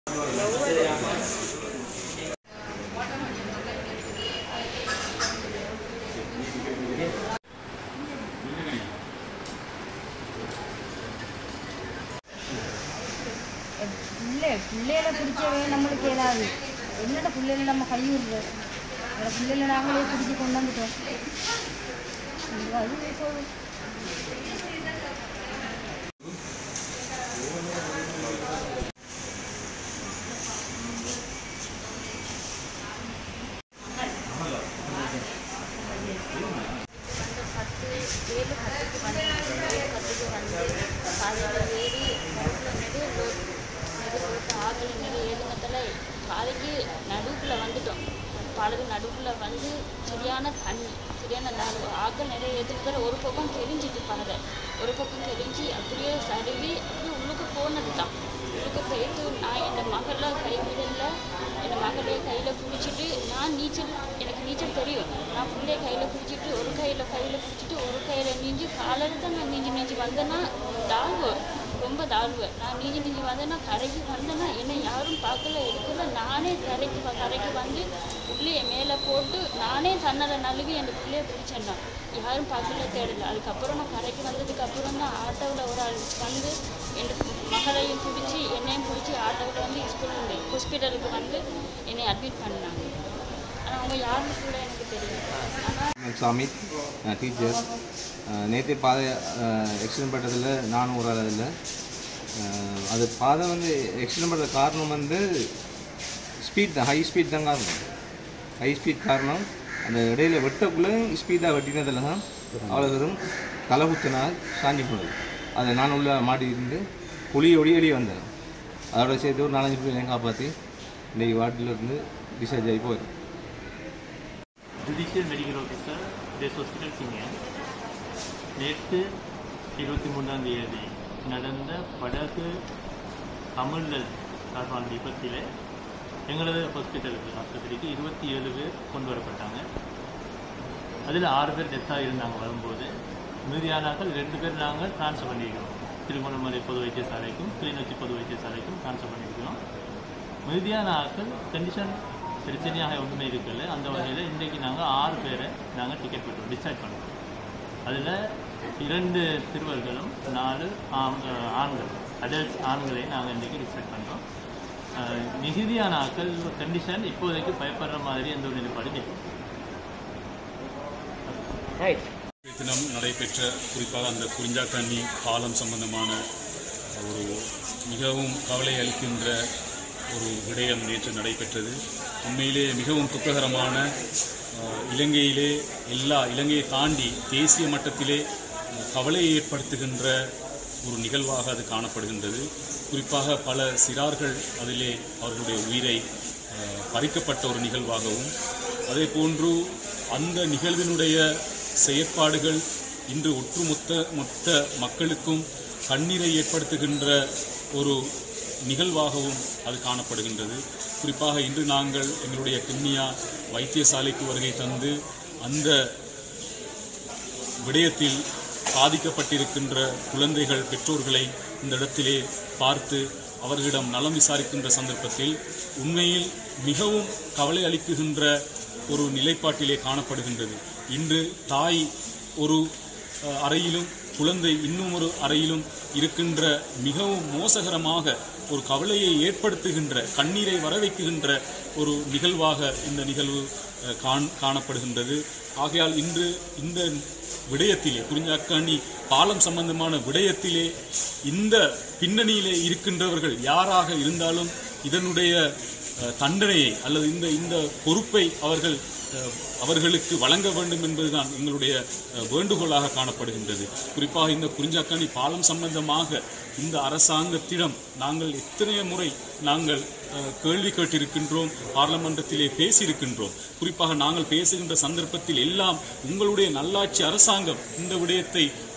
பிள்ளை பிள்ளைகளை பிடிச்சவே நம்மளுக்கு ஏதாவது என்னோட பிள்ளைகளை நம்ம கை விடுறது என்னோட பிள்ளைகளை நாங்களே பிடிச்சி கொண்டு வந்துட்டோம் இது அது போதும் பத்து ஏழு பத்துக்கு வந்து ஏழு பத்துக்கு வந்து காலையில் ஏறி நடுவில் நெடு நெடு கொடுத்து ஆகல நெடு ஏழுங்கத்தில் பாதைக்கு நடுவுக்குள்ளே வந்துட்டோம் பாதைக்கு நடுவுக்குள்ளே வந்து சரியான தண்ணி சரியான நடு ஆக்கள் நிறைய ஏற்றுக்கிற ஒரு பக்கம் கெரிஞ்சிட்டு பாதை ஒரு பக்கம் கெரிஞ்சு அப்படியே சருவி அப்படியே உள்ளுக்கு போனது தான் உள்ளுக்கு போயிட்டு நான் என் மகளை கைவிடல என் மகளைய கையில் பிடிச்சிட்டு நான் நீச்சல் எனக்கு நீச்சல் தெரியும் நான் பிள்ளைய கையில் பிடிச்சிட்டு ஒரு கையில் கையில் பிடிச்சிட்டு ஒரு கையில் நீஞ்சி காலையில் தான் நான் நீஞ்சி நீஞ்சி வந்தேன்னா தாழ்வு ரொம்ப தாழ்வு நான் நீஞ்சி நீஞ்சி வந்தேன்னா கரைக்கு வந்தேன்னா என்னை யாரும் பார்க்கல எடுக்கல நானே கரைக்கு வ- கரைக்கு வந்து பிள்ளைய மேலே போட்டு நானே தன்னால் நழுவி என் பிள்ளைய பிடிச்சேன்னா யாரும் பார்க்கல தேடல அதுக்கப்புறம் நான் கரைக்கு வந்ததுக்கு அப்புறம் தான் ஆட்டோவில் ஒரு ஆள் வந்து என் மகளையும் பிடிச்சி என்னையும் பிடிச்சி ஆட்டோவில் வந்து ஸ்கூல் ஹாஸ்பிட்டலுக்கு வந்து என்னை அட்மிட் பண்ணாங்க ஆனால் அவங்க யாருன்னு கூட எனக்கு தெரியும் ஆனால் நான் சாமித் டீச்சர் நேற்று பாதை எக்ஸ்டெண்ட் பண்ணுறதில் நானும் ஒரு ஆள் இல்லை அது பாதை வந்து எக்ஸ்டெண்ட் பண்ணுற காரணம் வந்து ஸ்பீட் தான் ஹை ஸ்பீட் தான் காரணம் ஹை ஸ்பீட் காரணம் அந்த இடையில வெட்டக்குள்ளே ஸ்பீடாக வெட்டினதில் தான் அவ்வளோ தூரம் தலை குத்தினால் சாஞ்சி போனது அதை நான் உள்ள மாட்டி இருந்து புளி ஒடி வெளியே வந்தேன் அதோட சேர்த்து ஒரு நாலஞ்சு பிள்ளைங்க காப்பாற்றி இன்றைக்கி வார்டில் இருந்து டிஸ்சார்ஜ் ஆகி போயிடும் ஜுடிஷியல் மெடிக்கல் ஆஃபீஸர் டேஸ் ஹாஸ்பிட்டல் சிங்கன் நேற்று இருபத்தி மூன்றாம் தேதி நடந்த படகு அமிர்தல் சார்பான விபத்தில் எங்களது ஹாஸ்பிட்டலுக்கு ஆஸ்பத்திரிக்கு இருபத்தி ஏழு பேர் கொண்டு வரப்பட்டாங்க அதில் ஆறு பேர் டெத்தாக இருந்தாங்க வரும்போது மீதியானாக்கள் ரெண்டு பேர் நாங்கள் ட்ரான்ஸ்ஃபர் பண்ணியிருக்கிறோம் திருகோணமலை பொது வைத்தியசாலைக்கும் கிளிநொச்சி பொது வைத்தியசாலைக்கும் ட்ரான்ஸ்ஃபர் பண்ணியிருக்கிறோம் மீதியான ஆட்கள் கண்டிஷன் பிரச்சனையாக ஒன்றுமே இருக்கல அந்த வகையில் இன்றைக்கு நாங்கள் ஆறு பேரை நாங்கள் டிக்கெட் பெற்றோம் டிஸ்சார்ஜ் பண்ணுறோம் அதில் இரண்டு சிறுவர்களும் நாலு ஆண் ஆண்கள் அடல்ட்ஸ் ஆண்களை நாங்கள் இன்றைக்கி டிஸ்சார்ஜ் பண்ணுறோம் மிகுதியான ஆட்கள் கண்டிஷன் இப்போதைக்கு பயப்படுற மாதிரி எந்த ஒரு நிலைப்பாடு இல்லை தினம் நடைபெற்ற குறிப்பாக அந்த குறிஞ்சாக்கண்ணி பாலம் சம்பந்தமான ஒரு மிகவும் கவலை அளிக்கின்ற ஒரு விடயம் நேற்று நடைபெற்றது உண்மையிலே மிகவும் துக்ககரமான அஹ், இலங்கையிலே எல்லா இலங்கையை தாண்டி தேசிய மட்டத்திலே அஹ், கவலையை ஏற்படுத்துகின்ற ஒரு நிகழ்வாக அது காணப்படுகின்றது குறிப்பாக பல சிறார்கள் அதிலே அவர்களுடைய உயிரை அஹ், பறிக்கப்பட்ட ஒரு நிகழ்வாகவும் அதே போன்று அந்த நிகழ்வினுடைய செயற்பாடுகள் இன்று ஒட்டுமொத்த மொத்த மக்களுக்கும் கண்ணீரை ஏற்படுத்துகின்ற ஒரு நிகழ்வாகவும் அது காணப்படுகின்றது குறிப்பாக இன்று நாங்கள் எங்களுடைய கிண்ணியா வைத்தியசாலைக்கு வருகை தந்து அந்த விடயத்தில் பாதிக்கப்பட்டிருக்கின்ற குழந்தைகள் பெற்றோர்களை இந்த இடத்திலே பார்த்து அவர்களிடம் நலம் விசாரிக்கின்ற சந்தர்ப்பத்தில் உண்மையில் மிகவும் கவலை அளிக்குகின்ற ஒரு நிலைப்பாட்டிலே காணப்படுகின்றது இன்று தாய் ஒரு அஹ், அறையிலும் குழந்தை இன்னும் ஒரு அறையிலும் இருக்கின்ற மிகவும் மோசகரமாக ஒரு கவலையை ஏற்படுத்துகின்ற கண்ணீரை வரவைக்குகின்ற ஒரு நிகழ்வாக இந்த நிகழ்வு அஹ், காண் காணப்படுகின்றது ஆகையால் இன்று இந்த விடயத்திலே குறிஞ்சாக்கண்ணி பாலம் சம்பந்தமான விடயத்திலே இந்த பின்னணியிலே இருக்கின்றவர்கள் யாராக இருந்தாலும் இதனுடைய அஹ், தண்டனையை அல்லது இந்த இந்த பொறுப்பை அவர்கள் அஹ், அவர்களுக்கு வழங்க வேண்டும் என்பதுதான் எங்களுடைய அஹ், வேண்டுகோளாக காணப்படுகின்றது குறிப்பாக இந்த குறிஞ்சாக்கணி பாலம் சம்பந்தமாக இந்த அரசாங்கத்திடம் நாங்கள் எத்தனைய முறை நாங்கள் அஹ், கேள்வி கேட்டிருக்கின்றோம் பார்லமெண்டத்திலே பேசியிருக்கின்றோம் குறிப்பாக நாங்கள் பேசுகின்ற சந்தர்ப்பத்தில் எல்லாம் உங்களுடைய நல்லாட்சி அரசாங்கம் இந்த விடயத்தை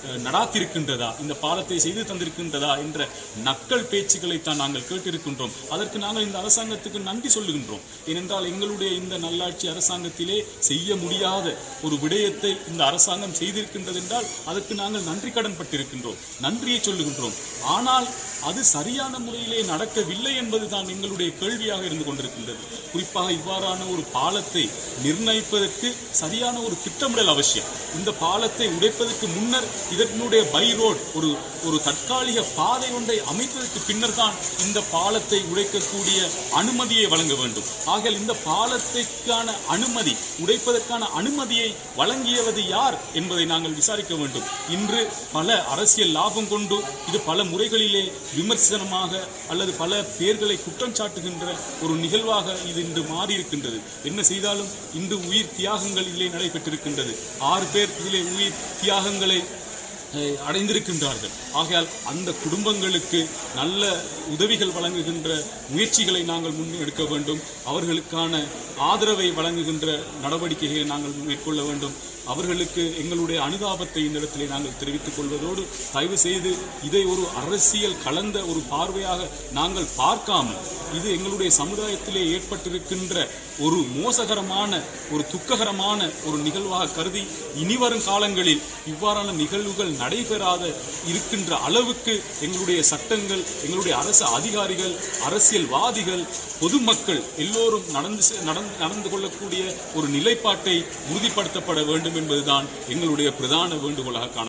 அஹ், நடாத்திருக்கின்றதா இந்த பாலத்தை செய்து தந்திருக்கின்றதா என்ற நக்கல் பேச்சுக்களை தான் நாங்கள் கேட்டிருக்கின்றோம் அதற்கு நாங்கள் இந்த அரசாங்கத்துக்கு நன்றி சொல்லுகின்றோம் ஏனென்றால் எங்களுடைய இந்த நல்லாட்சி அரசாங்கத்திலே செய்ய முடியாத ஒரு விடயத்தை இந்த அரசாங்கம் செய்திருக்கின்றது என்றால் அதற்கு நாங்கள் நன்றி கடன் பட்டிருக்கின்றோம் நன்றியை சொல்லுகின்றோம் ஆனால் அது சரியான முறையிலே நடக்கவில்லை என்பதுதான் எங்களுடைய கேள்வியாக இருந்து கொண்டிருக்கின்றது குறிப்பாக இவ்வாறான ஒரு பாலத்தை நிர்ணயிப்பதற்கு சரியான ஒரு திட்டமிடல் அவசியம் இந்த பாலத்தை உடைப்பதற்கு முன்னர் இதனுடைய பை ரோட் ஒரு ஒரு தற்காலிக பாதை ஒன்றை அமைத்ததற்கு பின்னர் தான் இந்த பாலத்தை உடைக்கக்கூடிய அனுமதியை வழங்க வேண்டும் ஆகையால் இந்த பாலத்திற்கான அனுமதி உடைப்பதற்கான அனுமதியை வழங்கியவது யார் என்பதை நாங்கள் விசாரிக்க வேண்டும் இன்று பல அரசியல் லாபம் கொண்டு இது பல முறைகளிலே விமர்சனமாக அல்லது பல பேர்களை குற்றம் சாட்டுகின்ற ஒரு நிகழ்வாக இது இன்று மாறியிருக்கின்றது என்ன செய்தாலும் இன்று உயிர் தியாகங்கள் இதிலே நடைபெற்றிருக்கின்றது ஆறு பேர் இதிலே உயிர் தியாகங்களை அஹ், அடைந்திருக்கின்றார்கள் ஆகையால் அந்த குடும்பங்களுக்கு நல்ல உதவிகள் வழங்குகின்ற முயற்சிகளை நாங்கள் முன்னெடுக்க வேண்டும் அவர்களுக்கான ஆதரவை வழங்குகின்ற நடவடிக்கைகளை நாங்கள் மேற்கொள்ள வேண்டும் அவர்களுக்கு எங்களுடைய அனுதாபத்தை இந்த இடத்திலே நாங்கள் தெரிவித்துக் கொள்வதோடு தயவு செய்து இதை ஒரு அரசியல் கலந்த ஒரு பார்வையாக நாங்கள் பார்க்காமல் இது எங்களுடைய சமுதாயத்திலே ஏற்பட்டிருக்கின்ற ஒரு மோசகரமான ஒரு துக்ககரமான ஒரு நிகழ்வாக கருதி இனிவரும் காலங்களில் இவ்வாறான நிகழ்வுகள் நடைபெறாத இருக்கின்ற அளவுக்கு எங்களுடைய சட்டங்கள் எங்களுடைய அரசு அதிகாரிகள் அரசியல்வாதிகள் பொதுமக்கள் எல்லோரும் நடந்து செ- நடந்து நடந்து கொள்ளக்கூடிய ஒரு நிலைப்பாட்டை உறுதிப்படுத்தப்பட வேண்டும் என்பதுதான் எங்களுடைய பிரதான வேண்டுகோளாக காண